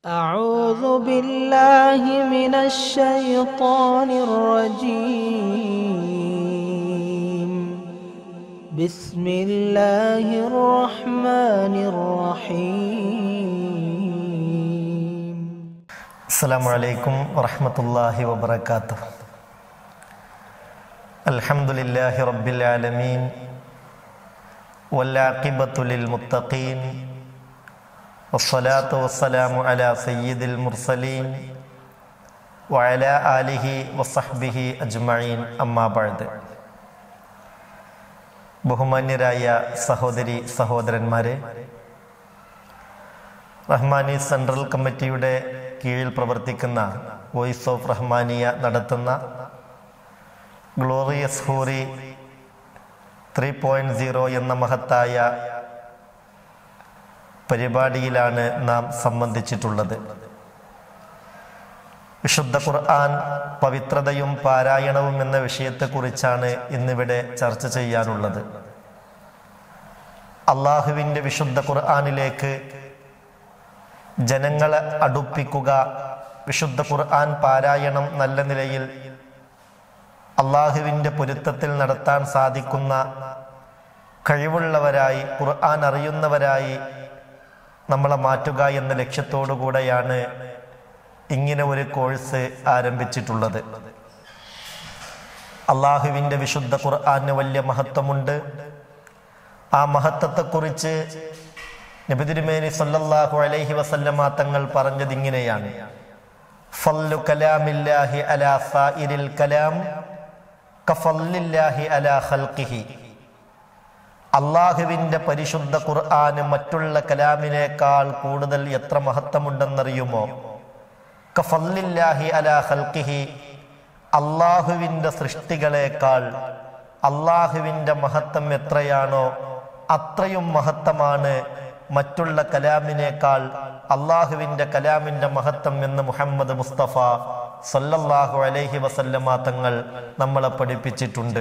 أعوذ بالله من الشيطان الرجيم بسم الله الرحمن الرحيم السلام عليكم ورحمة الله وبركاته الحمد لله رب العالمين والعاقبة للمتقين والصلاة والسلام على سيد المرسلين وعلى آله وصحبه أجمعين أما بعد ബഹുമാന്യരായ സഹോദരി സഹോദരന്മാരെ റഹ്മാനി സെൻട്രൽ കമ്മിറ്റിയുടെ കീഴിൽ പ്രവർത്തിക്കുന്ന വോയിസ് ഓഫ് റഹ്മാനിയ നടത്തുന്ന ഗ്ലോറിയസ് ഹൂറി ത്രീ പോയിന്റ് സീറോ എന്ന മഹത്തായ പരിപാടിയിലാണ് നാം സംബന്ധിച്ചിട്ടുള്ളത് വിശുദ്ധ ഖുർആൻ പവിത്രതയും പാരായണവും എന്ന വിഷയത്തെക്കുറിച്ചാണ് ഇന്നിവിടെ ചർച്ച ചെയ്യാനുള്ളത് അള്ളാഹുവിൻ്റെ വിശുദ്ധ ഖുർആനിലേക്ക് ജനങ്ങളെ അടുപ്പിക്കുക വിശുദ്ധ ഖുർആൻ പാരായണം നല്ല നിലയിൽ അള്ളാഹുവിൻ്റെ പൊരുത്തത്തിൽ നടത്താൻ സാധിക്കുന്ന കഴിവുള്ളവരായി ഖുർആൻ അറിയുന്നവരായി നമ്മളെ മാറ്റുക എന്ന ലക്ഷ്യത്തോടു കൂടെയാണ് ഇങ്ങനെ ഒരു കോഴ്സ് ആരംഭിച്ചിട്ടുള്ളത് അള്ളാഹുവിൻ്റെ വിശുദ്ധ ഖുർആന് വലിയ മഹത്വമുണ്ട് ആ മഹത്വത്തെക്കുറിച്ച് നബിതിരുമേനി സല്ലല്ലാഹു അലൈഹി വസല്ലമ തങ്ങൾ പറഞ്ഞത് ഇങ്ങനെയാണ് ഫല്ലു കലാമില്ലാഹി അലാ സായിരിൽ കലാം കഫല്ലില്ലാഹി അലാ ഖൽഖിഹി അള്ളാഹുവിൻ്റെ പരിശുദ്ധ ഖുർആന് മറ്റുള്ള കലാമിനേക്കാൾ കൂടുതൽ എത്ര മഹത്വമുണ്ടെന്നറിയുമോ കഫല്ലില്ലാഹി അലാ ഖൽഖിഹി അള്ളാഹുവിൻ്റെ സൃഷ്ടികളേക്കാൾ അള്ളാഹുവിൻ്റെ മഹത്വം എത്രയാണോ അത്രയും മഹത്വമാണ് മറ്റുള്ള കലാമിനേക്കാൾ അള്ളാഹുവിൻ്റെ കലാമിൻ്റെ മഹത്വം എന്ന് മുഹമ്മദ് മുസ്തഫ സല്ലല്ലാഹു അലൈഹി വസല്ലമ തങ്ങൾ നമ്മളെ പഠിപ്പിച്ചിട്ടുണ്ട്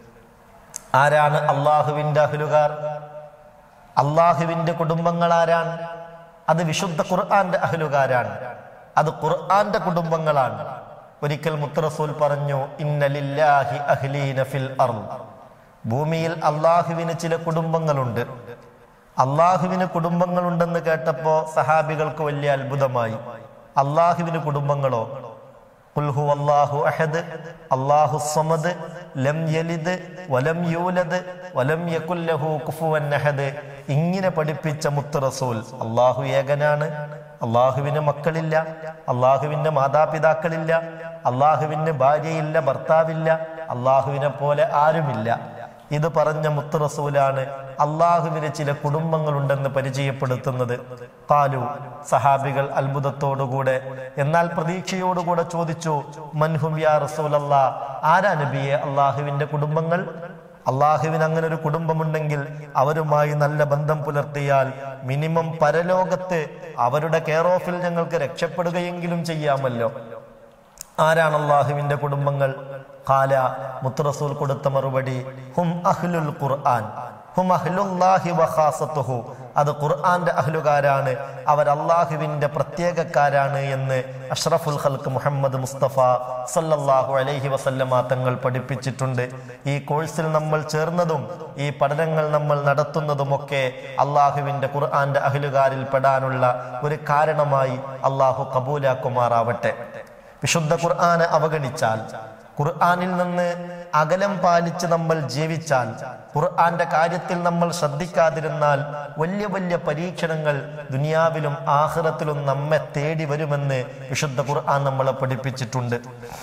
ആരാണ് അള്ളാഹുവിൻ്റെ അഹ്ലുകാർ അള്ളാഹുവിൻ്റെ കുടുംബങ്ങൾ ആരാണ് അത് വിശുദ്ധ ഖുർആന്റെ അഹ്ലുകാരാണ് അത് ഖുർആന്റെ കുടുംബങ്ങളാണ് ഒരിക്കൽ മുത്തറസൂൽ പറഞ്ഞു ഇന്നലില്ലാഹി അഹ്ലീന ഫിൽ അർള് ഭൂമിയിൽ അള്ളാഹുവിന് ചില കുടുംബങ്ങളുണ്ട് അള്ളാഹുവിന് കുടുംബങ്ങളുണ്ടെന്ന് കേട്ടപ്പോ സഹാബികൾക്ക് വലിയ അത്ഭുതമായി അള്ളാഹുവിന് കുടുംബങ്ങളോ ഖുൽഹു അല്ലാഹു അഹദ് അല്ലാഹു സമദ് ലം യലിദ് വലം യൂലദ് വലം യകുൽ ലഹു കുഫുവൻ അഹദ് ഇങ്ങനെ പഠിപ്പിച്ച മുത്ത് റസൂൽ അള്ളാഹു ഏകനാണ് അള്ളാഹുവിന് മക്കളില്ല അള്ളാഹുവിന്റെ മാതാപിതാക്കളില്ല അള്ളാഹുവിന് ഭാര്യയില്ല ഭർത്താവില്ല അള്ളാഹുവിനെ പോലെ ആരുമില്ല ഇത് പറഞ്ഞ മുത്ത് റസൂലാണ് അള്ളാഹുവിന് ചില കുടുംബങ്ങളുണ്ടെന്ന് പരിചയപ്പെടുത്തുന്നത് കാലു സഹാബികൾ അത്ഭുതത്തോടുകൂടെ എന്നാൽ പ്രതീക്ഷയോടുകൂടെ ചോദിച്ചു മൻഹും യാ റസൂലല്ലാ ആരാ നബിയെ അള്ളാഹുവിന്റെ കുടുംബങ്ങൾ അള്ളാഹുവിന് അങ്ങനെ ഒരു കുടുംബമുണ്ടെങ്കിൽ അവരുമായി നല്ല ബന്ധം പുലർത്തിയാൽ മിനിമം പരലോകത്ത് അവരുടെ കെയർ ഓഫിൽ ഞങ്ങൾക്ക് രക്ഷപ്പെടുകയെങ്കിലും ചെയ്യാമല്ലോ ആരാണ് അള്ളാഹുവിന്റെ കുടുംബങ്ങൾ കാല മുത്തറസൂൽ കൊടുത്ത മറുപടി ഹും അഹ്ലുൽ ഖുർആൻ ഹും അഹ്ലുല്ലാഹി വഖാസത്തുഹു അത് ഖുർആന്റെ അഹ്ലുകാരാണ് അവർ അള്ളാഹുവിന്റെ പ്രത്യേകക്കാരാണ് എന്ന് അഷ്റഫുൽ ഖൽക്ക് മുഹമ്മദ് മുസ്തഫ സല്ലല്ലാഹു അലൈഹി വസല്ലമ തങ്ങൾ പഠിപ്പിച്ചിട്ടുണ്ട് ഈ കോഴ്സിൽ നമ്മൾ ചേർന്നതും ഈ പഠനങ്ങൾ നമ്മൾ നടത്തുന്നതുമൊക്കെ അള്ളാഹുവിന്റെ ഖുർആന്റെ അഹ്ലുകാരിൽ പെടാനുള്ള ഒരു കാരണമായി അള്ളാഹു കബൂലാക്കുമാറാവട്ടെ വിശുദ്ധ ഖുർആനെ അവഗണിച്ചാൽ ഖുർആനിൽ നിന്ന് അകലം പാലിച്ച് നമ്മൾ ജീവിച്ചാൽ ഖുർആന്റെ കാര്യത്തിൽ നമ്മൾ ശ്രദ്ധിക്കാതിരുന്നാൽ വലിയ വലിയ പരീക്ഷണങ്ങൾ ദുനിയാവിലും ആഹ്റത്തിലും നമ്മെ തേടി വരുമെന്ന് വിശുദ്ധ ഖുർആൻ നമ്മളെ പഠിപ്പിച്ചിട്ടുണ്ട്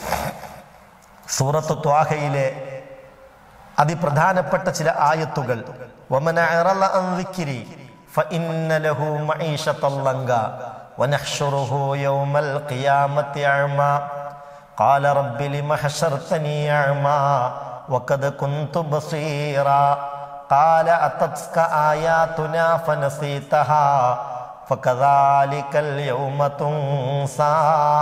സൂറത്ത് ത്വാഹയിലെ അതിപ്രധാനപ്പെട്ട ചില ആയത്തുകൾ വമന അറള അൻ ദിക്രി ഫഇന്ന ലഹു മഈശത്തൻ ലങ്ക ونحشره يوم القيامة أعمى قال رب لم حشرتني أعمى وقد كنت بصيرا قال أتتك آياتنا فنسيتها فكذلك اليوم تنسى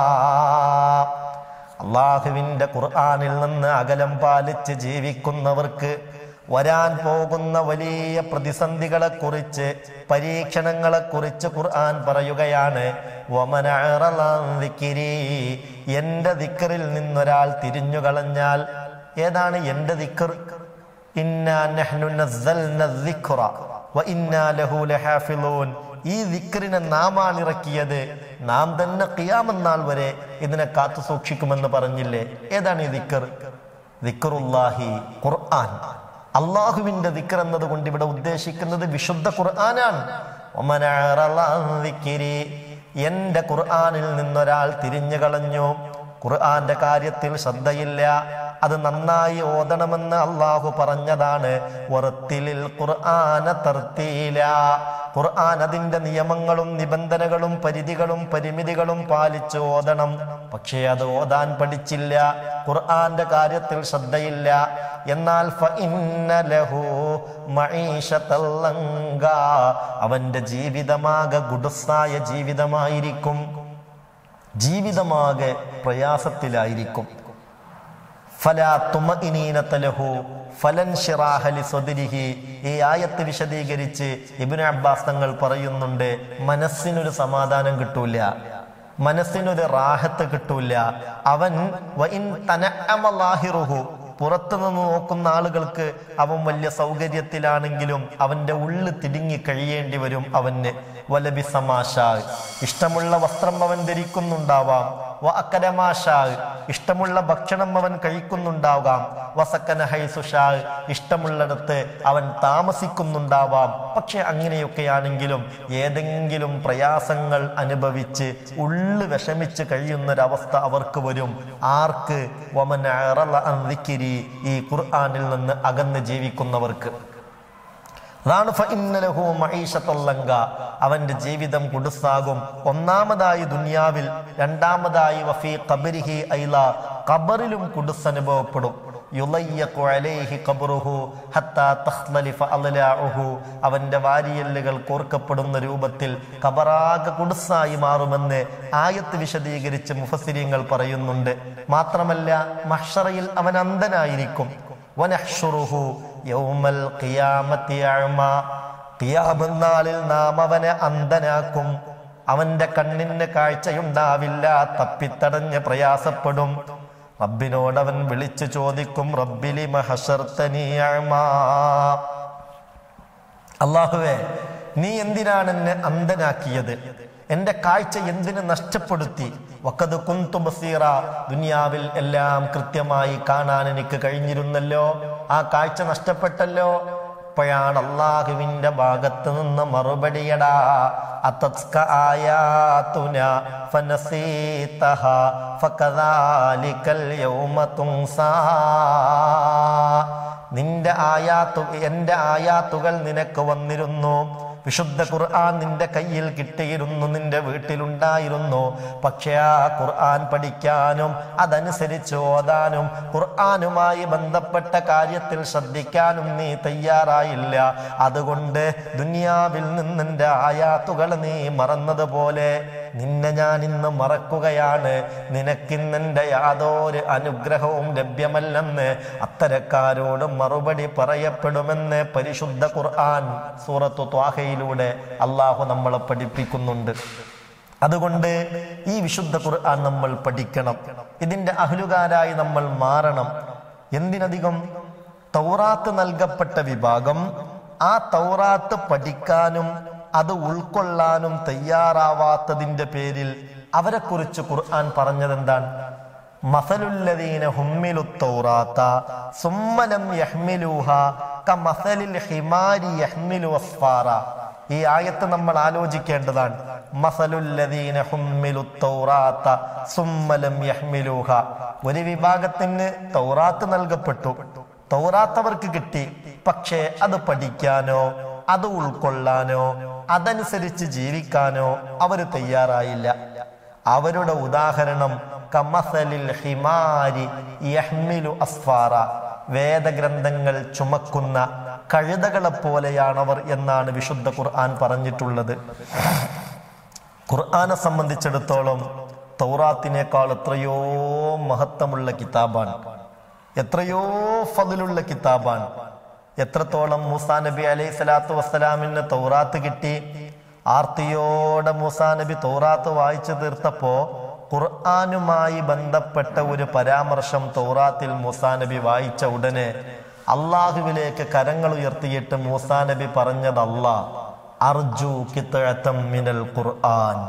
അള്ളാഹുവിൻ്റെ ഖുർആാനിൽ നിന്ന് അകലം പാലിച്ച് ജീവിക്കുന്നവർക്ക് വരാൻ പോകുന്ന വലിയ പ്രതിസന്ധികളെക്കുറിച്ച് പരീക്ഷണങ്ങളെക്കുറിച്ച് ഖുർആൻ പറയുകയാണ് വമന അഅറള അൻ ദിക്രി. എന്റെ ദിക്കറിൽ നിന്നൊരാൾ തിരിഞ്ഞു കളഞ്ഞാൽ ഏതാണ് എന്റെ ദിക്കർ ഇന്നാ നഹ്നു നസ്സൽന ദിക്റ വ ഇന്നാ ലഹു ലഹാഫിളൂൻ ഈ ദിക്റിനെ നാമാണ് ഇറക്കിയത് നാം തന്നെ ഖിയാമന്നാൾ വരെ ഇതിനെ കാത്തു സൂക്ഷിക്കുമെന്ന് പറഞ്ഞില്ലേ ഏതാണ് ഈ ദിക്കർ ദിക്റുല്ലാഹി ഖുർആൻ അള്ളാഹുവിന്റെ ദിക്ർ എന്നതുകൊണ്ട് ഇവിടെ ഉദ്ദേശിക്കുന്നത് വിശുദ്ധ ഖുർആനാണ് ഒമന അഅറള അൻ ദിക്രി. എന്റെ ഖുർആനിൽ നിന്നൊരാൾ തിരിഞ്ഞു കളഞ്ഞു ഖുർആന്റെ കാര്യത്തിൽ ശ്രദ്ധയില്ല അത് നന്നായി ഓതണമെന്ന് അള്ളാഹു പറഞ്ഞതാണ് വറത്തിലിൽ ഖുർആന തർത്തീല ഖുർആൻ അതിന്റെ നിയമങ്ങളും നിബന്ധനകളും പരിധികളും പരിമിതികളും പാലിച്ച് ഓതണം പക്ഷേ അത് ഓതാൻ പഠിച്ചില്ല ഖുർആന്റെ കാര്യത്തിൽ ശ്രദ്ധയില്ല എന്നാൽ ഫഇന്ന ലഹു മഈശത്തൽ ലങ്ക. അവന്റെ ജീവിതമാകെ ഗുഡുസായ ജീവിതമായിരിക്കും ജീവിതമാകെ പ്രയാസത്തിലായിരിക്കും ഫലാ തുമഇനീനത ലഹു ഫലൻ ശിറാഹ ലിസ്വദിരിഹി. ഈ ആയത്ത് വിശദീകരിച്ച് ഇബ്നു അബ്ബാസ് തങ്ങൾ പറയുന്നുണ്ട് മനസ്സിനൊരു സമാധാനം കിട്ടൂല മനസ്സിനൊരു റാഹത്ത് കിട്ടൂല അവൻ വഇൻ തനഅമ ലാഹിറുഹു. പുറത്തുനിന്ന് നോക്കുന്ന ആളുകൾക്ക് അവൻ വലിയ സൗകര്യത്തിലാണെങ്കിലും അവന്റെ ഉള്ളു തിടുങ്ങി കഴിയേണ്ടി വരും അവന് വലബി സമാഷാ ഇഷ്ടമുള്ള വസ്ത്രം അവൻ ധരിക്കുന്നുണ്ടാവാം വ അക്കരമാഷാ ഇഷ്ടമുള്ള ഭക്ഷണം അവൻ കഴിക്കുന്നുണ്ടാകാം വസക്കന ഹൈസുഷാ ഇഷ്ടമുള്ളിടത്ത് അവൻ താമസിക്കുന്നുണ്ടാവാം പക്ഷെ അങ്ങനെയൊക്കെയാണെങ്കിലും ഏതെങ്കിലും പ്രയാസങ്ങൾ അനുഭവിച്ച് ഉള്ളു വിഷമിച്ച് കഴിയുന്നൊരവസ്ഥ അവർക്ക് വരും ആർക്ക് വമന അറള അൻ ദിക്രി. ഈ ഖുർആനിൽ നിന്ന് അകന്ന് ജീവിക്കുന്നവർക്ക് അതാണ് ഫഇന്നലഹു മഈശത്തല്ലങ്ക. അവന്റെ ജീവിതം കുടുസാകും ഒന്നാമതായി ദുനിയാവിൽ രണ്ടാമതായി വഫീ ഖബരിഹി ഐല ഖബറിലും കുടുസ് അനുഭവപ്പെടും യുളയ്യഖു അലൈഹി ഖബറുഹു ഹത്താ തഖ്ലലിഫ അളലാഉഹു. അവന്റെ വാരിയല്ലുകൾ കോർക്കപ്പെടുന്ന രൂപത്തിൽ കബറാകെ കുടുസായി മാറുമെന്ന് ആയത്ത് വിശദീകരിച്ച് മുഫസ്സിരിങ്ങൾ പറയുന്നുണ്ട് മാത്രമല്ല മഹ്ഷറയിൽ അവൻ അന്ധനായിരിക്കും വനഹ്ഷുറുഹു യൗമൽ ഖിയാമത്തി അഅ്മ. ഖിയാമത്ത് നാളിൽ നാം അവനെ അന്ധനാക്കും അവന്റെ കണ്ണിന് കാഴ്ചയുണ്ടാവില്ല തപ്പിത്തടഞ്ഞ് പ്രയാസപ്പെടും റബ്ബിനോട് അവൻ വിളിച്ചു ചോദിക്കും റബ്ബിലി മഹഷർത്തനി അഅ്മാ. അള്ളാഹുവേ നീ എന്തിനാണ് എന്നെ അന്ധനാക്കിയത് എന്റെ കാഴ്ച എന്തിനു നഷ്ടപ്പെടുത്തി വക്കത് കുന്തു ബസീറ ദുനിയാവിൽ എല്ലാം കൃത്യമായി കാണാൻ എനിക്ക് കഴിഞ്ഞിരുന്നല്ലോ ആ കാഴ്ച നഷ്ടപ്പെട്ടല്ലോ അപ്പോഴാണ് അള്ളാഹുവിന്റെ ഭാഗത്ത് നിന്ന് മറുപടിയടാ അത്തസ്ക ആയാതുന ഫനസീതഹ ഫകദാലികൽ യൗമ തുൻസാ നിന്റെ ആയാത്തു എന്റെ ആയാത്തുകൾ നിനക്ക് വന്നിരുന്നു വിശുദ്ധ ഖുർആൻ നിന്റെ കയ്യിൽ കിട്ടിയിരുന്നു നിന്റെ വീട്ടിലുണ്ടായിരുന്നു പക്ഷേ ആ ഖുർആൻ പഠിക്കാനും അതനുസരിച്ച് ഓതാനും ഖുർആനുമായി ബന്ധപ്പെട്ട കാര്യത്തിൽ ശ്രദ്ധിക്കാനും നീ തയ്യാറായില്ല അതുകൊണ്ട് ദുനിയാവിൽ നിന്ന് നിന്റെ ആയാത്തുകൾ നീ മറന്നതുപോലെ നിന്നെ ഞാൻ ഇന്ന് മറക്കുകയാണ് നിനക്കിന്നെന്റെ യാതൊരു അനുഗ്രഹവും ലഭ്യമല്ലെന്ന് അത്തരക്കാരോട് മറുപടി പറയപ്പെടുമെന്ന് പരിശുദ്ധ ഖുർആൻ സൂറത്തു ത്വാഹയിലൂടെ അള്ളാഹു നമ്മളെ പഠിപ്പിക്കുന്നുണ്ട് അതുകൊണ്ട് ഈ വിശുദ്ധ ഖുർആൻ നമ്മൾ പഠിക്കണം ഇതിന്റെ അഹ്ലുകാരായി നമ്മൾ മാറണം എന്തിനധികം തൗറാത്ത് നൽകപ്പെട്ട വിഭാഗം ആ തൗറാത്ത് പഠിക്കാനും അത് ഉൾക്കൊള്ളാനും തയ്യാറാവാത്തതിന്റെ പേരിൽ അവരെ കുറിച്ച് ഖുർആൻ പറഞ്ഞത് എന്താണ് മസലുല്ലദീന ഹുമ്മിലു തൗറാത്ത സുമ്മലം യഹ്മിലൂഹ കമസലിൽ ഹിമാരി യഹ്മിലു അസ്ഫാറ ഈ ആയത്ത് നമ്മൾ ആലോചിക്കേണ്ടതാണ് മസലുല്ലദീന ഹുമ്മിലു തൗറാത്ത സുമ്മലം യഹ്മിലൂഹ ഒരു വിഭാഗത്തിന് തൗറാത്ത് നൽകപ്പെട്ടു തൗറാത്ത് അവർക്ക് കിട്ടി പക്ഷേ അത് പഠിക്കാനോ അത് ഉൾക്കൊള്ളാനോ അതനുസരിച്ച് ജീവിക്കാനോ അവർ തയ്യാറായില്ല അവരുടെ ഉദാഹരണം കമസലിൽ ഹിമാരി യഹ്മിലു അസ്ഫാറ വേദഗ്രന്ഥങ്ങൾ ചുമക്കുന്ന കഴുതകളെ പോലെയാണവർ എന്നാണ് വിശുദ്ധ ഖുർആൻ പറഞ്ഞിട്ടുള്ളത് ഖുർആനെ സംബന്ധിച്ചിടത്തോളം തൗറാത്തിനേക്കാൾ എത്രയോ മഹത്വമുള്ള കിതാബാണ് എത്രയോ ഫതിലുള്ള കിതാബാണ് എത്രത്തോളം മൂസാ നബി അലൈഹി സ്വലാത്തു വസ്സലാമിന് തൗറാത്ത് കിട്ടി ആർത്തിയോടെ മൂസാ നബി തൗറാത്ത് വായിച്ചു തീർത്തപ്പോ ഖുർആാനുമായി ബന്ധപ്പെട്ട ഒരു പരാമർശം തൗറാത്തിൽ മൂസാ നബി വായിച്ച ഉടനെ അള്ളാഹുവിലേക്ക് കരങ്ങൾ ഉയർത്തിയിട്ട് മൂസാ നബി പറഞ്ഞതല്ല അർജു കിത്തഴത്തം മിനൽ ഖുർആൻ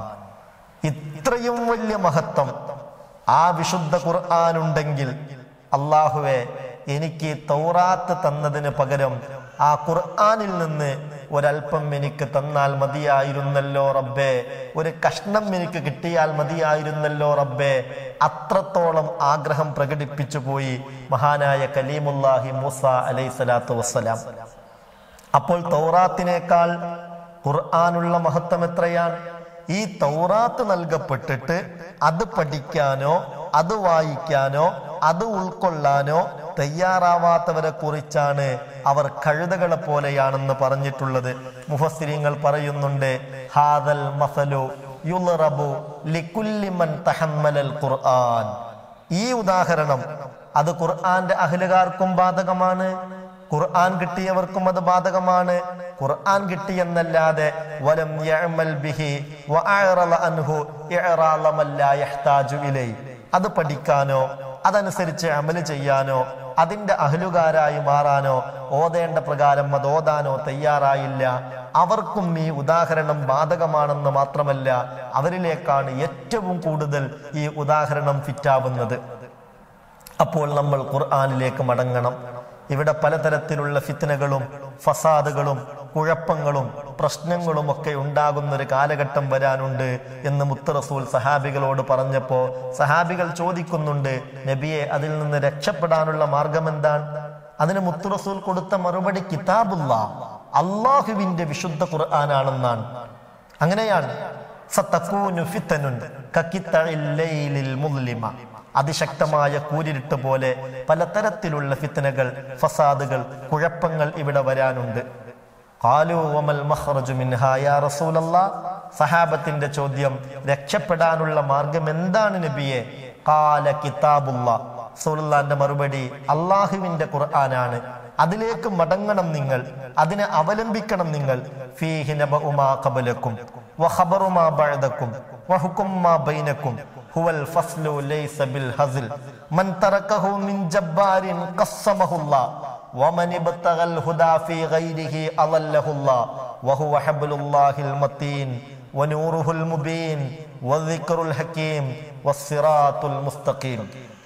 ഇത്രയും വലിയ മഹത്വം ആ വിശുദ്ധ ഖുർആൻ ഉണ്ടെങ്കിൽ അള്ളാഹുവെ എനിക്ക് തൗറാത്ത് തന്നതിന് പകരം ആ ഖുർആനിൽ നിന്ന് ഒരല്പം എനിക്ക് തന്നാൽ മതിയായിരുന്നല്ലോ റബ്ബേ ഒരു കഷ്ണം എനിക്ക് കിട്ടിയാൽ മതിയായിരുന്നല്ലോ റബ്ബേ അത്രത്തോളം ആഗ്രഹം പ്രകടിപ്പിച്ചു പോയി മഹാനായ കലീമുല്ലാഹി മൂസ അലൈഹി സ്വലാത്തു വസ്സലാം അപ്പോൾ തൗറാത്തിനേക്കാൾ ഖുർആനുള്ള മഹത്വം എത്രയാണ് ഈ തൗറാത്ത് നൽകപ്പെട്ടിട്ട് അത് പഠിക്കാനോ അത് വായിക്കാനോ അത് ഉൾക്കൊള്ളാനോ തയ്യാറാവാത്തവരെ കുറിച്ചാണ് അവർ കഴുതകളെ പോലെയാണെന്ന് പറഞ്ഞിട്ടുള്ളത് മുഫസ്സിരിങ്ങൾ പറയുന്നുണ്ട് ഹാദൽ മസലു യുളറബു ലിക്കുല്ലി മൻ തഹമ്മലൽ ഖുർആൻ ഈ ഉദാഹരണം അത് ഖുർആന്റെ അഹ്ലുകാർക്കും ബാധകമാണ് ഖുർആൻ കിട്ടിയവർക്കും അത് ബാധകമാണ് ഖുർആൻ കിട്ടിയെന്നല്ലാതെ വലം യഅമൽ ബിഹി വഅറള അൻഹു ഇഅറാള മൻ ലാ യഹ്താജു ഇലൈ അത് പഠിക്കാനോ അതനുസരിച്ച് അമല് ചെയ്യാനോ അതിന്റെ അഹലുകാരായി മാറാനോ ഓതേണ്ട പ്രകാരം അത് ഓതാനോ തയ്യാറായില്ല അവർക്കും ഈ ഉദാഹരണം ബാധകമാണെന്ന് മാത്രമല്ല അവരിലേക്കാണ് ഏറ്റവും കൂടുതൽ ഈ ഉദാഹരണം ഫിറ്റാവുന്നത് അപ്പോൾ നമ്മൾ ഖുർആാനിലേക്ക് മടങ്ങണം ഇവിടെ പലതരത്തിലുള്ള ഫിത്തനകളും ഫസാദുകളും കുഴപ്പങ്ങളും പ്രശ്നങ്ങളും ഒക്കെ ഉണ്ടാകുന്ന ഒരു കാലഘട്ടം വരാനുണ്ട് എന്ന് മുത്ത് റസൂൽ സഹാബികളോട് പറഞ്ഞപ്പോ സഹാബികൾ ചോദിക്കുന്നുണ്ട് നബിയെ അതിൽ നിന്ന് രക്ഷപ്പെടാനുള്ള മാർഗം എന്താണ് അതിന് മുത്ത് റസൂൽ കൊടുത്ത മറുപടി കിതാബുള്ള അള്ളാഹുവിന്റെ വിശുദ്ധ ഖുർആനാണെന്നാണ് അങ്ങനെയാണ് സത്തക്കൂനു ഫിത്തനുൻ കക്കിത്തഇൽ ലൈലിൽ മുസ്ലിമ അതിശക്തമായ കൂരിരുട്ട് പോലെ പലതരത്തിലുള്ള ഫിത്തനകൾ ഫസാദുകൾ കുഴപ്പങ്ങൾ ഇവിടെ വരാനുണ്ട് ഖാലു വമൽ മഖ്റജു മിൻഹാ യാ റസൂലല്ലാ സഹാബത്തിന്റെ ചോദ്യം രക്ഷപ്പെടാനുള്ള മാർഗം എന്താണ് നബിയെ ഖാല കിതാബുള്ള റസൂലുള്ളാന്റെ മറുപടി അള്ളാഹുവിന്റെ ഖുർആനാണ് അതിലേക്ക് മടങ്ങണം നിങ്ങൾ അതിനെ അവലംബിക്കണം നിങ്ങൾ ഫീഹി നബഉമാ ഖബലക്കും വഖബറുമാ ബഅദക്കും വഹുകുമ്മാ ബൈനക്കും ഹുവൽ ഫസ്ലു ലൈസ ബിൽ ഹസിൽ മൻ തറക്കഹു മിൻ ജബ്ബാരിൻ ഖസ്സമഹുല്ലാ ومن ابتغى الهدى في غيره أضله الله وهو حبل الله المتين ونوره المبين والذكر الحكيم والصراط المستقيم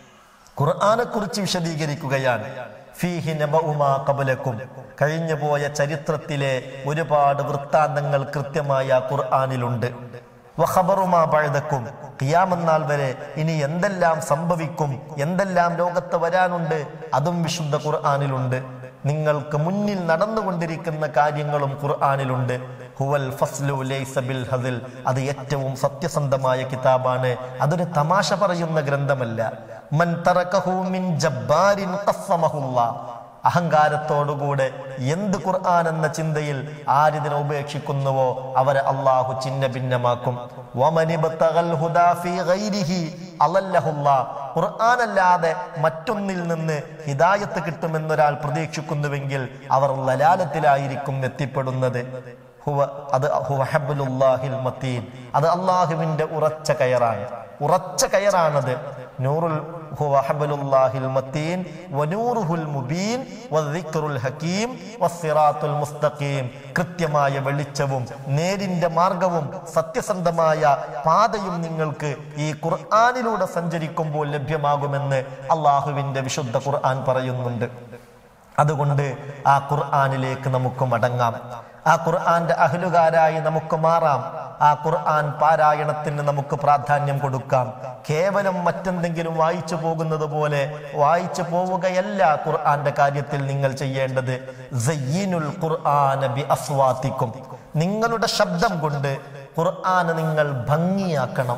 ഖുർആനെ കുറിച്ച് വിശദീകരിക്കുകയാണ് ഫീഹി നബഉമാ ഖബലക്കും കഴിഞ്ഞു പോയ ചരിത്രത്തിലെ ഒരുപാട് വൃത്താന്തങ്ങൾ കൃത്യമായ ഖുർആനിലുണ്ട് വഖബറുമാ ബഅദക്കും ഖിയാമന്നാൾ വരെ ഇനി എന്തെല്ലാം സംഭവിക്കും എന്തെല്ലാം ലോകത്ത് വരാനുണ്ട് അതും വിശുദ്ധ ഖുർആനിലുണ്ട് നിങ്ങൾക്ക് മുന്നിൽ നടന്നുകൊണ്ടിരിക്കുന്ന കാര്യങ്ങളും ഖുർആനിലുണ്ട് ഹുവൽ ഫസ്ലു ലൈസ ബിൽ ഹസിൽ അത് ഏറ്റവും സത്യസന്ധമായ കിതാബാണ് അതൊരു തമാശ പറയുന്ന ഗ്രന്ഥമല്ല മൻ തറക്കഹു മിൻ ജബ്ബാരിൻ ഖസ്സമഹുല്ലാ അഹങ്കാരത്തോടുകൂടെ എന്ത് ഖുർആൻ എന്ന ചിന്തയിൽ ആരിതിനെ ഉപേക്ഷിക്കുന്നുവോ അവരെ അള്ളാഹു ചിന്ന ഭിന്നമാക്കും വമനിബ്തഗൽ ഹുദാ ഫീ ഗൈരിഹി അളല്ലഹുല്ലാ. ഖുർആനല്ലാതെ മറ്റൊന്നിൽ നിന്ന് ഹിദായത്ത് കിട്ടുമെന്നൊരാൾ പ്രതീക്ഷിക്കുന്നുവെങ്കിൽ അവർ ലലാലത്തിലായിരിക്കും എത്തിപ്പെടുന്നത് ഹുവ അത് ഹുവ ഹബ്ലുല്ലാഹിൽ മത്തീൻ അത് അള്ളാഹുവിന്റെ ഉറച്ച കയറാണ് ഉറച്ച കയറാണത് നൂറുൽ ഹുവ ഹബ്ലുല്ലാഹിൽ മത്തീൻ വനൂറുഹുൽ മുബീൻ വദ്ദിക്റുൽ ഹകീം വസ്സിറാത്തുൽ മുസ്തഖീം കൃത്യമായ വെളിച്ചവും നേരിന്റെ മാർഗവും സത്യസന്ധമായ പാതയും നിങ്ങൾക്ക് ഈ ഖുർആനിലൂടെ സഞ്ചരിക്കുമ്പോൾ ലഭ്യമാകുമെന്ന് അള്ളാഹുവിന്റെ വിശുദ്ധ ഖുർആൻ പറയുന്നുണ്ട് അതുകൊണ്ട് ആ ഖുർആനിലേക്ക് നമുക്ക് മടങ്ങാം ആ ഖുർആന്റെ അഹ്ലുകാരായി നമുക്ക് മാറാം ആ ഖുർആൻ പാരായണത്തിന് നമുക്ക് പ്രാധാന്യം കൊടുക്കാം കേവലം മറ്റെന്തെങ്കിലും വായിച്ചു പോകുന്നത് പോലെ വായിച്ചു പോവുകയല്ല ഖുർആന്റെ കാര്യത്തിൽ നിങ്ങൾ ചെയ്യേണ്ടത് സയ്യിനുൽ ഖുർആന ബി അസ്വാത്തിക്കും നിങ്ങളുടെ ശബ്ദം കൊണ്ട് ഖുർആന് നിങ്ങൾ ഭംഗിയാക്കണം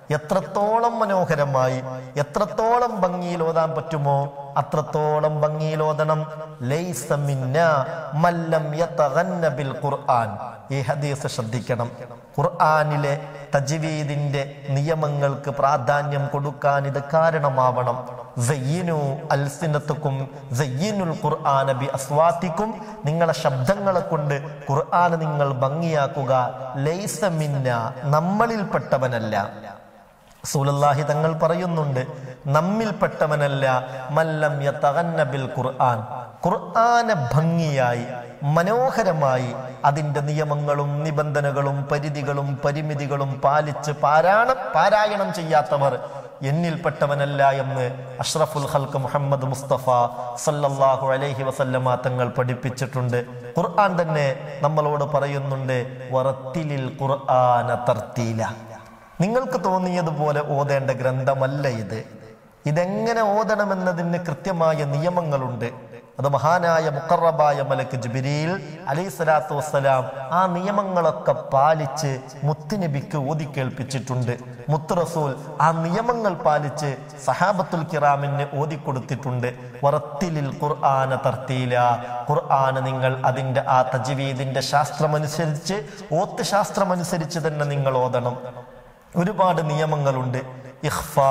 എത്രത്തോളം മനോഹരമായി എത്രത്തോളം ഭംഗിയിൽ ഓതാൻ പറ്റുമോ അത്രത്തോളം ഭംഗിയിൽ ഓതണം ലൈസ മിന്നാ മല്ലം യതഗന്ന ബിൽ ഖുർആൻ ഈ ഹദീസ് ശ്രദ്ധിക്കണം ഖുർആനിലെ തജ്വീദിന്റെ നിയമങ്ങൾക്ക് പ്രാധാന്യം കൊടുക്കാൻ ഇത് കാരണമാവണം സയ്യിനു അൽസിനത്തുക്കും സയ്യിനുൽ ഖുർആന ബി അസ്വാത്തിക്കും നിങ്ങളെ ശബ്ദങ്ങളെ കൊണ്ട് ഖുർആൻ നിങ്ങൾ ഭംഗിയാക്കുക ലൈസ മിന്ന നമ്മളിൽപ്പെട്ടവനല്ല സൂലല്ലാഹി തങ്ങൾ പറയുന്നുണ്ട് നമ്മിൽപ്പെട്ടവനല്ല മല്ലം യതഗന്ന ബിൽ ഖുർആൻ ഖുർആനെ ഭംഗിയായി മനോഹരമായി അതിന്റെ നിയമങ്ങളും നിബന്ധനകളും പരിധികളും പരിമിതികളും പാലിച്ച് പാരായണം പാരായണം ചെയ്യാത്തവർ എന്നിൽപ്പെട്ടവനല്ല എന്ന് അഷ്റഫുൽ ഹൽക്ക് മുഹമ്മദ് മുസ്തഫ സല്ലല്ലാഹു അലൈഹി വസല്ലമ തങ്ങൾ പഠിപ്പിച്ചിട്ടുണ്ട് ഖുർആൻ തന്നെ നമ്മളോട് പറയുന്നുണ്ട് വറത്തിലിൽ ഖുർആന തർത്തീല നിങ്ങൾക്ക് തോന്നിയതുപോലെ ഓതേണ്ട ഗ്രന്ഥമല്ല ഇത് ഇതെങ്ങനെ ഓതണമെന്നതിന് കൃത്യമായ നിയമങ്ങളുണ്ട് അത് മഹാനായ മുക്കറബായ മലക്ക് ജുബിരിയിൽ അലൈഹി സ്വലാത്തു വസ്സലാം ആ നിയമങ്ങളൊക്കെ പാലിച്ച് മുത്തുനബിക്ക് ഓതി കേൾപ്പിച്ചിട്ടുണ്ട് മുത്ത് റസൂൽ ആ നിയമങ്ങൾ പാലിച്ച് സഹാബത്തുൽ കിറാമിന് ഓതി കൊടുത്തിട്ടുണ്ട് വറത്തിലിൽ ഖുർആന തർത്തീല ഖുർആന് നിങ്ങൾ അതിന്റെ ആ തജ്വീദിന്റെ ശാസ്ത്രമനുസരിച്ച് ഓത്ത് ശാസ്ത്രമനുസരിച്ച് തന്നെ നിങ്ങൾ ഓതണം ഒരുപാട് നിയമങ്ങളുണ്ട് ഇഖ്ഫാ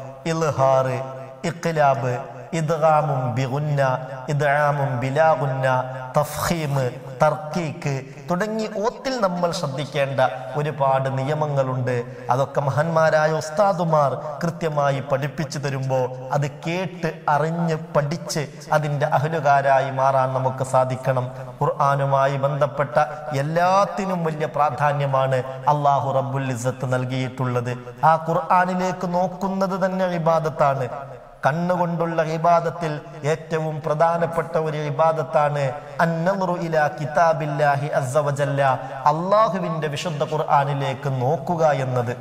ഇൽഹാറ് ഇഖ്ലാബ് ഇദ്ഗാമും ബിഗുന്ന ഇദ്ആമും ബിലാഗുന്ന തഫ്ഖീം തർക്കീക്ക് തുടങ്ങി ഓത്തിൽ നമ്മൾ ശ്രദ്ധിക്കേണ്ട ഒരുപാട് നിയമങ്ങളുണ്ട് അതൊക്കെ മഹാന്മാരായ ഉസ്താദുമാർ കൃത്യമായി പഠിപ്പിച്ചു തരുമ്പോൾ അത് കേട്ട് അറിഞ്ഞ് പഠിച്ച് അതിൻ്റെ അഹലുകാരായി മാറാൻ നമുക്ക് സാധിക്കണം ഖുർആാനുമായി ബന്ധപ്പെട്ട എല്ലാത്തിനും വലിയ പ്രാധാന്യമാണ് അള്ളാഹു റബ്ബുൽ ഇസ്സത്ത് നൽകിയിട്ടുള്ളത് ആ ഖുർആാനിലേക്ക് നോക്കുന്നത് തന്നെ ഇബാദത്താണ് കണ്ണുകൊണ്ടുള്ള ഇബാദത്തിൽ ഏറ്റവും പ്രധാനപ്പെട്ട ഒരു ഇബാദത്താണ് അന്നറുു ഇലാ കിതാബില്ലാഹി അസ്സവജല്ല അള്ളാഹുവിന്റെ വിശുദ്ധ ഖുർആനിലേക്ക് നോക്കുക എന്നത്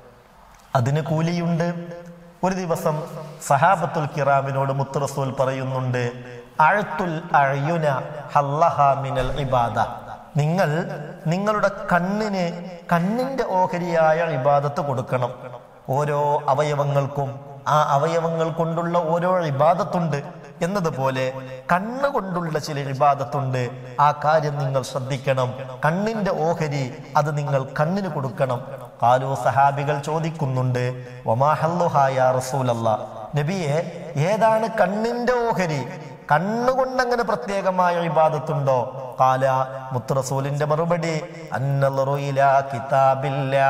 അതിന് കൂലിയുണ്ട് ഒരു ദിവസം സഹാബത്തുൽ കിറാമിനോട് മുത്തുറസൂൽ പറയുന്നുണ്ട് അഴുത്തുൽ അഴയുന ഹല്ലഹ മിനൽ ഇബാദ നിങ്ങൾ നിങ്ങളുടെ കണ്ണിന് കണ്ണിന്റെ ഓഹരിയായ ഇബാദത്ത് കൊടുക്കണം ഓരോ അവയവങ്ങൾക്കും ആ അവയവങ്ങൾ കൊണ്ടുള്ള ഓരോ ഇബാദത്തുണ്ട് എന്നതുപോലെ കണ്ണുകൊണ്ടുള്ള ചില ഇബാദത്തുണ്ട് ആ കാര്യം നിങ്ങൾ ശ്രദ്ധിക്കണം കണ്ണിന്റെ ഓഹരി അത് നിങ്ങൾ കണ്ണിന് കൊടുക്കണം കാലു സഹാബികൾ ചോദിക്കുന്നുണ്ട് ഒമാഹല്ലുഹായ റസൂലല്ല നബിയെ ഏതാണ് കണ്ണിന്റെ ഓഹരി കണ്ണുകൊണ്ടങ്ങനെ പ്രത്യേകമായ ഇബാദത്തുണ്ടോ കാല മുത്തറസൂലിന്റെ മറുപടി അന്നലുറു ഇലാ കിതാബില്ലാ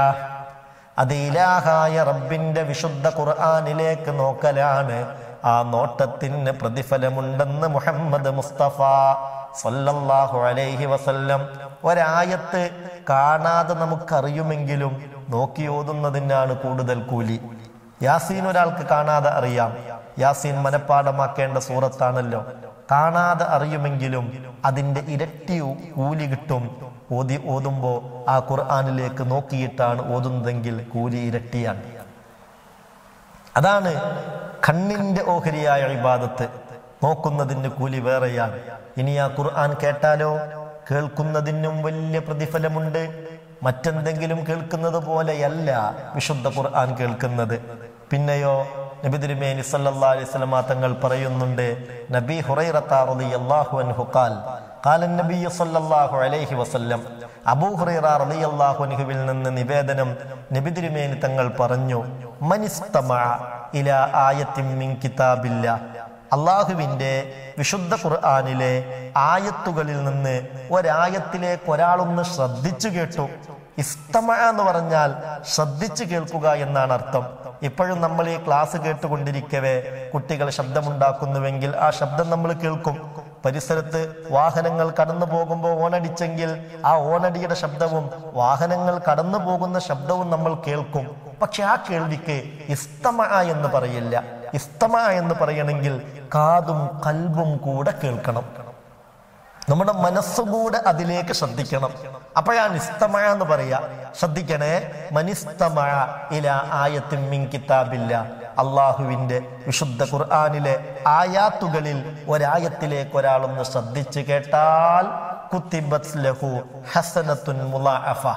അത് ഇലാഹായ റബ്ബിന്റെ വിശുദ്ധ ഖുർആനിലേക്ക് നോക്കലാണ് ആ നോട്ടത്തിന് പ്രതിഫലമുണ്ടെന്ന് മുഹമ്മദ് മുസ്തഫ സല്ലല്ലാഹു അലൈഹി വസല്ലം ഒരായത്ത് കാണാതെ നമുക്കറിയുമെങ്കിലും നോക്കി ഓതുന്നതിനാണ് കൂടുതൽ കൂലി യാസീൻ ഒരാൾക്ക് കാണാതെ അറിയാം യാസീൻ മനഃപ്പാടമാക്കേണ്ട സൂറത്താണല്ലോ കാണാതെ അറിയുമെങ്കിലും അതിന്റെ ഇരട്ടി കൂലി കിട്ടും ഓതി ഓതുമ്പോ ആ ഖുർആാനിലേക്ക് നോക്കിയിട്ടാണ് ഓതുന്നതെങ്കിൽ കൂലി ഇരട്ടിയാണ് അതാണ് കണ്ണിന്റെ ഓഹരിയായ ഇബാദത്ത് നോക്കുന്നതിന് കൂലി വേറെയാണ് ഇനി ആ ഖുർആൻ കേട്ടാലോ കേൾക്കുന്നതിനും വലിയ പ്രതിഫലമുണ്ട് മറ്റെന്തെങ്കിലും കേൾക്കുന്നത് പോലെയല്ല വിശുദ്ധ ഖുർആൻ കേൾക്കുന്നത് പിന്നെയോ നബി തിരുമേനി സല്ലല്ലാഹു അലൈഹി വസല്ലമ തങ്ങൾ പറയുന്നുണ്ട് നബി ഹുറൈറത്ത റളിയല്ലാഹു അൻഹു ഖാൽ قال النبي صلى الله عليه وسلم അബൂ ഹുറൈറ റളിയല്ലാഹു അൻഹുവിൽ നിന്ന് നിവേദനം നബി തിരുമേനി തങ്ങൾ പറഞ്ഞു മനിസ്തമഅ ഇലാ ആയത്തിൻ മിൻ കിതാബില്ല അള്ളാഹുവിന്റെ വിശുദ്ധ ഖുർആനിലെ ആയത്തുകളിൽ നിന്ന് ഒരായത്തിലേക്ക് ഒരാളൊന്ന് ശ്രദ്ധിച്ചു കേട്ടു ഇസ്തമ എന്ന് പറഞ്ഞാൽ ശ്രദ്ധിച്ചു കേൾക്കുക എന്നാണ് അർത്ഥം ഇപ്പോഴും നമ്മൾ ഈ ക്ലാസ് കേട്ടുകൊണ്ടിരിക്കവേ കുട്ടികൾ ശബ്ദമുണ്ടാക്കുന്നുവെങ്കിൽ ആ ശബ്ദം നമ്മൾ കേൾക്കും പരിസരത്ത് വാഹനങ്ങൾ കടന്നു പോകുമ്പോൾ ഓണടിച്ചെങ്കിൽ ആ ഓണടിയുടെ ശബ്ദവും വാഹനങ്ങൾ കടന്നു പോകുന്ന ശബ്ദവും നമ്മൾ കേൾക്കും പക്ഷെ ആ കേൾവിക്ക് ഇസ്തമ എന്ന് പറയില്ല ഇസ്തമ എന്ന് പറയണമെങ്കിൽ കാതും കൽബും കൂടെ കേൾക്കണം നമ്മുടെ മനസ്സുകൂടെ അതിലേക്ക് ശ്രദ്ധിക്കണം അപ്പോഴാണ് ഇസ്തമഴ എന്ന് പറയാ ശ്രദ്ധിക്കണേ മനിസ്തമഴ ഇല ആയത്തിൻ മിൻ കിതാബില്ല അള്ളാഹുവിന്റെ വിശുദ്ധ ഖുർആനിലെ ആയാത്തുകളിൽ ഒരായത്തിലേക്ക് ഒരാളൊന്ന് ശ്രദ്ധിച്ചു കേട്ടാൽ കുത്തിബത്ത് ലഹു ഹസനത്തുൻ മുലാഅഫ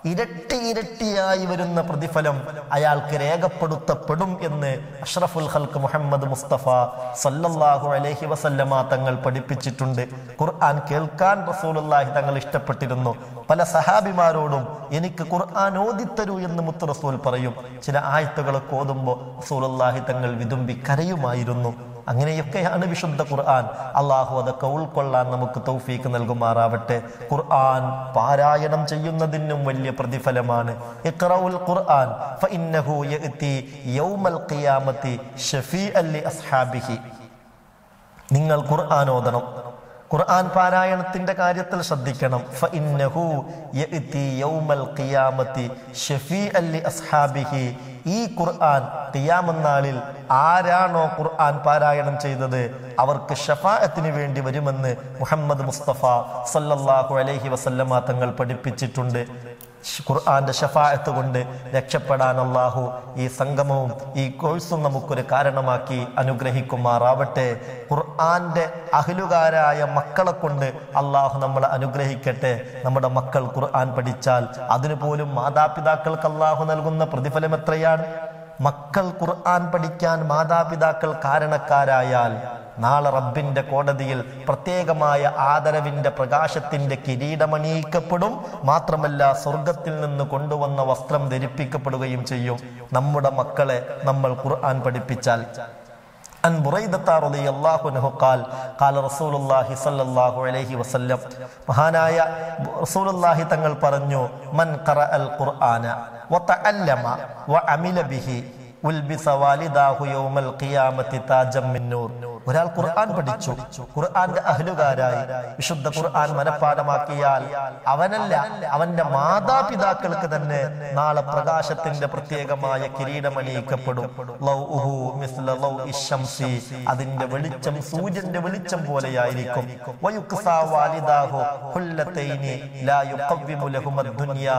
ഇരട്ടി ഇരട്ടിയായി വരുന്ന പ്രതിഫലം അയാൾക്ക് രേഖപ്പെടുത്തപ്പെടും എന്ന് അഷ്റഫുൽ ഖൽക്ക് മുഹമ്മദ് മുസ്തഫ സല്ലല്ലാഹു അലൈഹി വസല്ലമ തങ്ങൾ പഠിപ്പിച്ചിട്ടുണ്ട് ഖുർആൻ കേൾക്കാൻ റസൂലുള്ളാഹി തങ്ങൾ ഇഷ്ടപ്പെട്ടിരുന്നു പല സഹാബിമാരോടും എനിക്ക് ഖുർആൻ ഓതിത്തരൂ എന്ന് മുത്ത് റസൂൽ പറയും ചില ആയത്തുകളൊക്കെ ഓതുമ്പോൾ റസൂലുള്ളാഹി തങ്ങൾ വിതുമ്പി കരയുമായിരുന്നു അങ്ങനെയൊക്കെയാണ് വിശുദ്ധ ഖുർആൻ അള്ളാഹു അതൊക്കെ ഉൾക്കൊള്ളാൻ നമുക്ക് തൗഫീക്ക് നൽകുമാറാവട്ടെ ഖുർആൻ പാരായണം ചെയ്യുന്നതിനും വലിയ പ്രതിഫലമാണ് ഇഖ്റഉൽ ഖുർആൻ ഫഇന്നഹു യഅതി യൗമൽ ഖിയാമത്തി ഷഫീഅൻ ലി അസ്ഹാബിഹി നിങ്ങൾ ഖുർആൻ ഓതണം ഖുർആൻ പാരായണത്തിന്റെ കാര്യത്തിൽ ശ്രദ്ധിക്കണം ഫഇന്നഹു യഅതി യൗമൽ ഖിയാമത്തി ഷഫീഅൻ ലി അസ്ഹാബിഹി ഈ ഖുർആൻ ഖിയാമനാളിൽ ആരാണോ ഖുർആൻ പാരായണം ചെയ്തത് അവർക്ക് ഷഫാഅത്തിന് വേണ്ടി വരുമെന്ന് മുഹമ്മദ് മുസ്തഫ സല്ലല്ലാഹു അലൈഹി വസല്ലമ തങ്ങൾ പഠിപ്പിച്ചിട്ടുണ്ട് ഖുർആന്റെ ഷഫായത്ത് കൊണ്ട് രക്ഷപ്പെടാൻ അള്ളാഹു ഈ സംഗമവും ഈ കോഴ്സും നമുക്കൊരു കാരണമാക്കി അനുഗ്രഹിക്കുമാറാവട്ടെ ഖുർആന്റെ അഹ്ലുകാരായ മക്കളെ കൊണ്ട് അള്ളാഹു നമ്മളെ അനുഗ്രഹിക്കട്ടെ നമ്മുടെ മക്കൾ ഖുർആൻ പഠിച്ചാൽ അതിനു പോലും മാതാപിതാക്കൾക്ക് അള്ളാഹു നൽകുന്ന പ്രതിഫലം എത്രയാണ് മക്കൾ ഖുർആൻ പഠിക്കാൻ മാതാപിതാക്കൾ കാരണക്കാരായാൽ നാളെ റബ്ബിന്റെ കോടതിയിൽ പ്രത്യേകമായ ആദരവിന്റെ പ്രകാശത്തിന്റെ കിരീടമണിയിക്കപ്പെടും മാത്രമല്ല സ്വർഗത്തിൽ നിന്ന് കൊണ്ടുവന്ന വസ്ത്രം ധരിപ്പിക്കപ്പെടുകയും ചെയ്യും നമ്മുടെ മക്കളെ നമ്മൾ ഖുർആൻ പഠിപ്പിച്ചാൽ عن بريدة رضي الله عنه قال قال رسول الله صلى الله عليه وسلم മഹാനായ റസൂലുള്ളാഹി തങ്ങൾ പറഞ്ഞു മൻ ഖറഅൽ ഖുർആന വതഅല്ലമ വഅമില ബിഹി ഉൽബിസ വാലിദാഹു യൗമൽ ഖിയാമത്തി താജം മിൻ നൂർ ഒരാൾ ഖുർആൻ പഠിച്ചു ഖുർആന്റെ അഹ്ലുകാരായി വിശുദ്ധ ഖുർആൻ മനഃപ്പാടമാക്കിയാൽ അവനല്ല അവന്റെ മാതാപിതാക്കൾക്ക് തന്നെ നാളെ പ്രകാശത്തിന്റെ പ്രത്യേകമായ കിരീടമണിയിക്കപ്പെടും ലൗഉഹു മിസ്ല ലൗഇ ശംസി. അതിന്റെ വെളിച്ചം സൂര്യന്റെ വെളിച്ചം പോലെയായിരിക്കും വയുക്സാ വാലിദാഹു ഹുല്ലത്തൈനി ലാ യുഖവ്വിമു ലഹുമദ് ദുനിയാ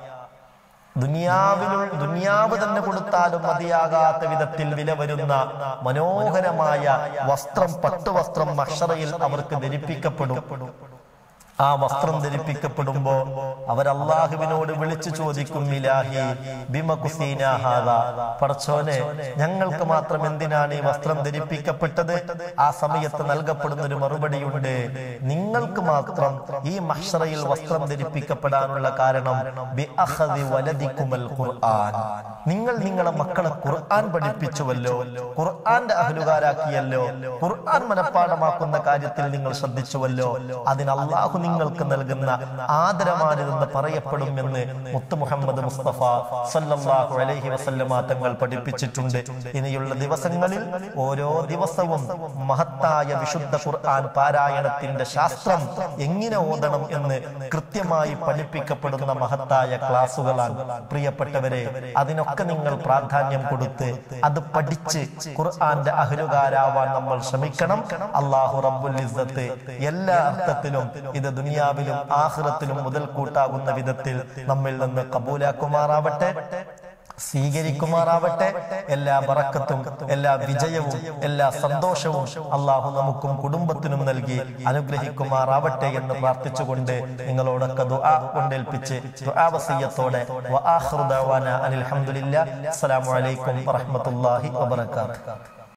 ദുനിയാവിലും ദുനിയാവ് തന്നെ കൊടുത്താലും മതിയാകാത്ത വിധത്തിൽ വില വരുന്ന മനോഹരമായ വസ്ത്രം പട്ടുവസ്ത്രം മഷറയിൽ അവർക്ക് ധരിപ്പിക്കപ്പെടും ആ വസ്ത്രം ധരിപ്പിക്കപ്പെടുമ്പോ അവർ അള്ളാഹുവിനോട് വിളിച്ചു ചോദിക്കും ഇലാഹി ബിമ കുസീന ഹാദാ. പടച്ചോനെ ഞങ്ങൾക്ക് മാത്രം എന്തിനാണ് ഈ വസ്ത്രം ധരിപ്പിക്കപ്പെട്ടത് ആ സമയത്ത് നൽകപ്പെടുന്ന ഒരു മറുപടിയുണ്ട് നിങ്ങൾക്ക് മാത്രം ഈ മഹ്ഷറയിൽ വസ്ത്രം ധരിപ്പിക്കപ്പെടാനുള്ള കാരണം ബി അഖദി വലദിക്കുമൽ ഖുർആൻ നിങ്ങൾ നിങ്ങളെ മക്കളെ ഖുർആൻ പഠിപ്പിച്ചുവല്ലോ ഖുർആന്റെ അഹലുകാരാക്കിയല്ലോ ഖുർആൻ മനഃപ്പാടമാക്കുന്ന കാര്യത്തിൽ നിങ്ങൾ ശ്രദ്ധിച്ചുവല്ലോ അതിന് അള്ളാഹു നിങ്ങൾക്ക് നൽകുന്ന ആദരമാണിതെന്ന് പറയപ്പെടും എന്ന് മുത്ത് മുഹമ്മദ് മുസ്തഫ സല്ലല്ലാഹു അലൈഹി വസല്ലമ തങ്ങൾ പഠിപ്പിച്ചിട്ടുണ്ട് ഇനിയുള്ള ദിവസങ്ങളിൽ ഓരോ ദിവസവും മഹത്തായ വിശുദ്ധ ഖുർആൻ പാരായണത്തിന്റെ ശാസ്ത്രം എങ്ങനെ ഓതണം എന്ന് കൃത്യമായി പഠിപ്പിക്കപ്പെടുന്ന മഹത്തായ ക്ലാസുകളാണ് പ്രിയപ്പെട്ടവരെ അതിനൊക്കെ നിങ്ങൾ പ്രാധാന്യം കൊടുത്ത് അത് പഠിച്ച് ഖുർആന്റെ അഹലുകാരാവാൻ നമ്മൾ ശ്രമിക്കണം അള്ളാഹു റബ്ബുൽ ഇസ്സത്ത് എല്ലാ അർത്ഥത്തിലും ഇത് ദുനിയാവിലും ആഹ്റത്തിലും മുതൽ കൂട്ടാകുന്ന വിധത്തിൽ നമ്മിൽ നിന്ന് കബൂലാക്കുമാറാവട്ടെ സ്വീകരിക്കുമാറാവട്ടെ എല്ലാ ബറക്കത്തും എല്ലാ വിജയവും എല്ലാ സന്തോഷവും അള്ളാഹു നമുക്കും കുടുംബത്തിനും നൽകി അനുഗ്രഹിക്കുമാറാവട്ടെ എന്ന് പ്രാർത്ഥിച്ചുകൊണ്ട് നിങ്ങളോടൊക്കെ ദുആ കൊണ്ടേൽപ്പിച്ച് ദുആ വസിയ്യത്തോടെ വആഖിറു ദഅവാന അനിൽ ഹംദുലില്ലാ അസ്സലാമു അലൈക്കും വറഹ്മത്തുള്ളാഹി വബറകാതുഹു